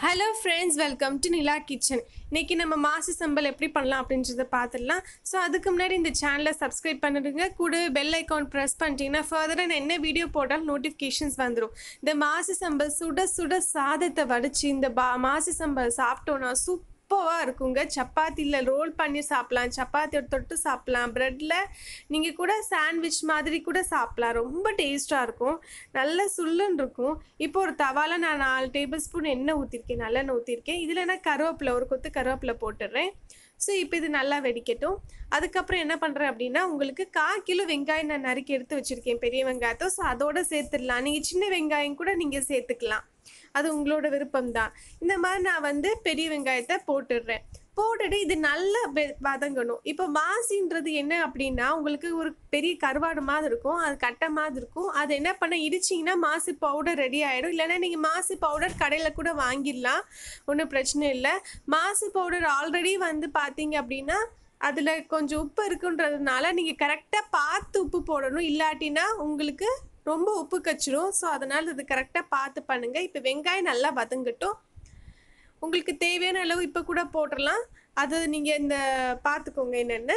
hello friends welcome to Nila kitchen இன்னைக்கு நம்ம மாசி சம்பல் எப்படி பண்ணலாம் அப்படின்றத பார்த்துடலாம் ஸோ அதுக்கு முன்னாடி இந்த சேனலை சப்ஸ்கிரைப் பண்ணிடுங்க கூட பெல் ஐக்கான் ப்ரெஸ் பண்ணிட்டீங்கன்னா ஃபர்தராக நான் என்ன வீடியோ போட்டாலும் நோட்டிஃபிகேஷன்ஸ் வந்துடும் இந்த மாசி சம்பல் சுட சுட சாதத்தை வடித்து இந்த பா மாசி சம்பல் சாப்பிட்டோன்னா சூப் சூப்பராக இருக்குங்க சப்பாத்தியில் ரோல் பண்ணி சாப்பிட்லாம் சப்பாத்தியோட தொட்டு சாப்பிட்லாம் ப்ரெட்டில் நீங்கள் கூட சாண்ட்விச் மாதிரி கூட சாப்பிட்லாம் ரொம்ப டேஸ்ட்டாக இருக்கும் நல்ல சுல்லுன்னு இருக்கும் இப்போ ஒரு தவால நான் நாலு டேபிள் ஸ்பூன் எண்ணெய் ஊற்றிருக்கேன் நல்லெண்ணெய் ஊற்றிருக்கேன் இதில் நான் கருவேப்பிலை ஒரு கொத்து கருவேப்பிலை போட்டுடுறேன் ஸோ இப்போ இது நல்லா வெடிக்கட்டும் அதுக்கப்புறம் என்ன பண்ணுறேன் அப்படின்னா உங்களுக்கு கால் கிலோ வெங்காயம் நான் நறுக்கி எடுத்து வச்சுருக்கேன் பெரிய வெங்காயத்தை ஸோ அதோட சேர்த்துடலாம் நீங்கள் சின்ன வெங்காயம் கூட நீங்கள் சேர்த்துக்கலாம் அது உங்களோட விருப்பம் தான் இந்த மாதிரி நான் வந்து பெரிய வெங்காயத்தை போட்டுடுறேன் போட்டுட்டு இது நல்லா வெ- வதங்கணும் இப்போ மாசின்றது என்ன அப்படின்னா உங்களுக்கு ஒரு பெரிய கருவாடு மாதிரி இருக்கும் அது கட்டை மாதிரி இருக்கும் அது என்ன பண்ண இடிச்சிங்கன்னா மாசி பவுடர் ரெடி ஆகிடும் இல்லைன்னா நீங்கள் மாசி பவுடர் கடையில் கூட வாங்கிடலாம் ஒன்றும் பிரச்சனை இல்லை மாசி பவுடர் ஆல்ரெடி வந்து பார்த்தீங்க அப்படின்னா அதில் கொஞ்சம் உப்பு இருக்குன்றதுனால நீங்கள் கரெக்டாக பார்த்து உப்பு போடணும் இல்லாட்டினா உங்களுக்கு ரொம்ப உப்பு கச்சிடும் ஸோ அதனால் இது கரெக்டாக பார்த்து பண்ணுங்கள் இப்போ வெங்காயம் நல்லா வதங்கட்டும் உங்களுக்கு தேவையான அளவு இப்போ கூட போட்டுடலாம் அது நீங்கள் இந்த பார்த்துக்கோங்க என்னென்னு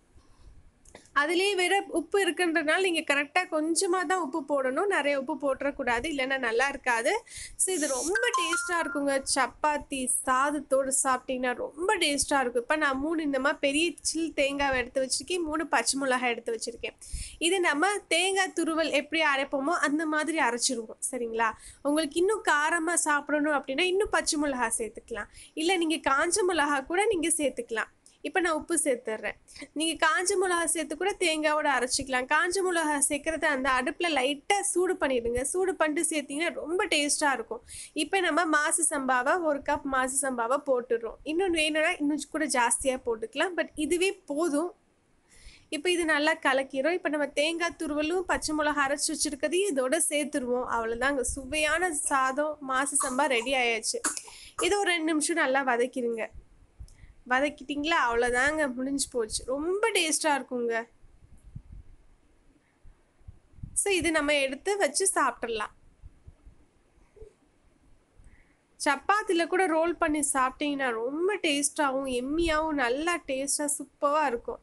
அதுலேயே வேற உப்பு இருக்குன்றனால நீங்கள் கரெக்டாக கொஞ்சமாக தான் உப்பு போடணும் நிறைய உப்பு போட்டுறக்கூடாது இல்லைன்னா நல்லா இருக்காது ஸோ இது ரொம்ப டேஸ்ட்டாக இருக்குங்க சப்பாத்தி சாதத்தோடு சாப்பிட்டீங்கன்னா ரொம்ப டேஸ்ட்டாக இருக்கும் இப்போ நான் மூணு இந்த மாதிரி பெரிய சில் தேங்காவை எடுத்து வச்சுருக்கேன் மூணு பச்சை மிளகாய் எடுத்து வச்சுருக்கேன் இது நம்ம தேங்காய் துருவல் எப்படி அரைப்போமோ அந்த மாதிரி அரைச்சிருவோம் சரிங்களா உங்களுக்கு இன்னும் காரமாக சாப்பிடணும் அப்படின்னா இன்னும் பச்சை மிளகாய் சேர்த்துக்கலாம் இல்லை நீங்கள் காஞ்ச மிளகா கூட நீங்கள் சேர்த்துக்கலாம் இப்போ நான் உப்பு சேர்த்துட்றேன் நீங்கள் காஞ்ச மிளகா சேர்த்து கூட தேங்காவோட அரைச்சிக்கலாம் காஞ்ச மிளகா சேர்க்குறத அந்த அடுப்பில் லைட்டாக சூடு பண்ணிடுங்க சூடு பண்ணிட்டு சேர்த்திங்கன்னா ரொம்ப டேஸ்ட்டாக இருக்கும் இப்போ நம்ம மாசு சம்பாவை ஒரு கப் மாசு சம்பாவை போட்டுடுறோம் இன்னொன்று வேணும்னா இன்னும் கூட ஜாஸ்தியாக போட்டுக்கலாம் பட் இதுவே போதும் இப்போ இது நல்லா கலக்கிறோம் இப்போ நம்ம தேங்காய் துருவலும் பச்சை மிளகா அரைச்சி வச்சுருக்கதையும் இதோட சேர்த்துருவோம் அவ்வளோதாங்க சுவையான சாதம் மாசு சம்பா ரெடி ஆயாச்சு இது ஒரு ரெண்டு நிமிஷம் நல்லா வதக்கிடுங்க வதக்கிட்டிங்களா அவ்வளோதாங்க முடிஞ்சு போச்சு ரொம்ப டேஸ்ட்டாக இருக்குங்க ஸோ இது நம்ம எடுத்து வச்சு சாப்பிட்றலாம் சப்பாத்தியில் கூட ரோல் பண்ணி சாப்பிட்டீங்கன்னா ரொம்ப டேஸ்ட்டாகவும் எம்மியாகவும் நல்லா டேஸ்ட்டாக சூப்பராக இருக்கும்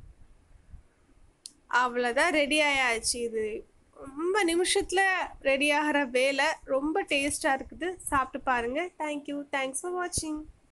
அவ்வளோதான் ரெடி ஆயாச்சு இது ரொம்ப நிமிஷத்தில் ரெடி ஆகிற வேலை ரொம்ப டேஸ்ட்டாக இருக்குது சாப்பிட்டு பாருங்கள் தேங்க்யூ தேங்க்ஸ் ஃபார் வாட்சிங்